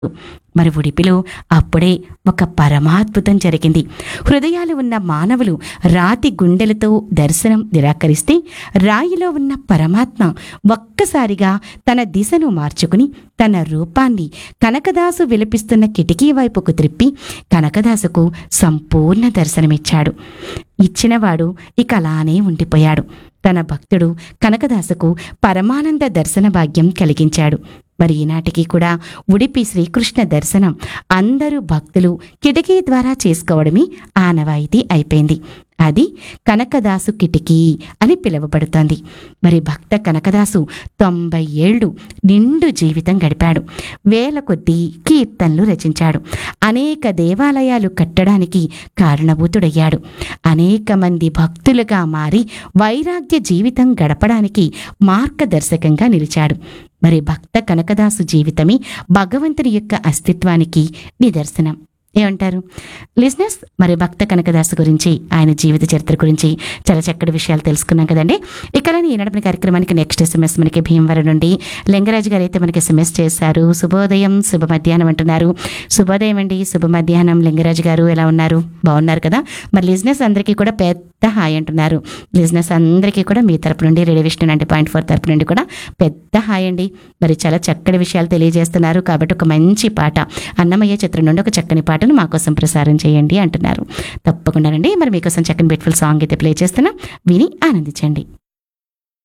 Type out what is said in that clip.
మరి ఉడిపిలో అప్పుడే ఒక పరమాద్భుతం జరిగింది హృదయాలు ఉన్న మానవులు రాతి గుండెలతో దర్శనం నిరాకరిస్తే రాయిలో ఉన్న పరమాత్మ ఒక్కసారిగా తన దిశను మార్చుకుని తన రూపాన్ని కనకదాసు విలపిస్తున్న కిటికీ వైపుకు త్రిప్పి కనకదాసుకు సంపూర్ణ దర్శనమిచ్చాడు ఇచ్చినవాడు ఇక అలానే ఉండిపోయాడు తన భక్తుడు కనకదాసుకు పరమానంద దర్శన భాగ్యం కలిగించాడు మరి ఈనాటికి కూడా ఉడిపి శ్రీకృష్ణ దర్శనం అందరూ భక్తులు కిటికీ ద్వారా చేసుకోవడమే ఆనవాయితీ అయిపోయింది అది కనకదాసు కిటికీ అని పిలువబడుతోంది మరి భక్త కనకదాసు తొంభై ఏళ్ళు నిండు జీవితం గడిపాడు వేల కొద్దీ కీర్తనలు రచించాడు అనేక దేవాలయాలు కట్టడానికి కారణభూతుడయ్యాడు అనేక మంది భక్తులుగా మారి వైరాగ్య జీవితం గడపడానికి మార్గదర్శకంగా నిలిచాడు మరి భక్త కనకదాసు జీవితమే భగవంతుని యొక్క అస్తిత్వానికి నిదర్శనం ఏమంటారు లిజినెస్ మరి భక్త కనకదాసు గురించి ఆయన జీవిత చరిత్ర గురించి చాలా చక్కటి విషయాలు తెలుసుకున్నాం కదండి ఇక్కడ ఈ నడిపిన కార్యక్రమానికి నెక్స్ట్ ఎస్ఎంఎస్ మనకి భీమవరం నుండి లింగరాజు గారు అయితే మనకి ఎస్ఎంఎస్ చేశారు శుభోదయం శుభ మధ్యాహ్నం అంటున్నారు శుభోదయం అండి శుభ మధ్యాహ్నం లింగరాజు గారు ఎలా ఉన్నారు బాగున్నారు కదా మరి లిజినెస్ అందరికీ కూడా పెద్ద హాయ్ అంటున్నారు లిజినెస్ అందరికీ కూడా మీ తరపు నుండి radio Vishnu ninety point four తరపు నుండి కూడా పెద్ద హాయ్ అండి మరి చాలా చక్కటి విషయాలు తెలియజేస్తున్నారు కాబట్టి ఒక మంచి పాట అన్నమయ్య చిత్రం నుండి ఒక చక్కని పాటను మా కోసం ప్రసారం చేయండి అంటున్నారు తప్పకుండానండి మరి మీకోసం చక్కని బ్యూటిఫుల్ సాంగ్ అయితే ప్లే చేస్తున్నా విని ఆనందించండి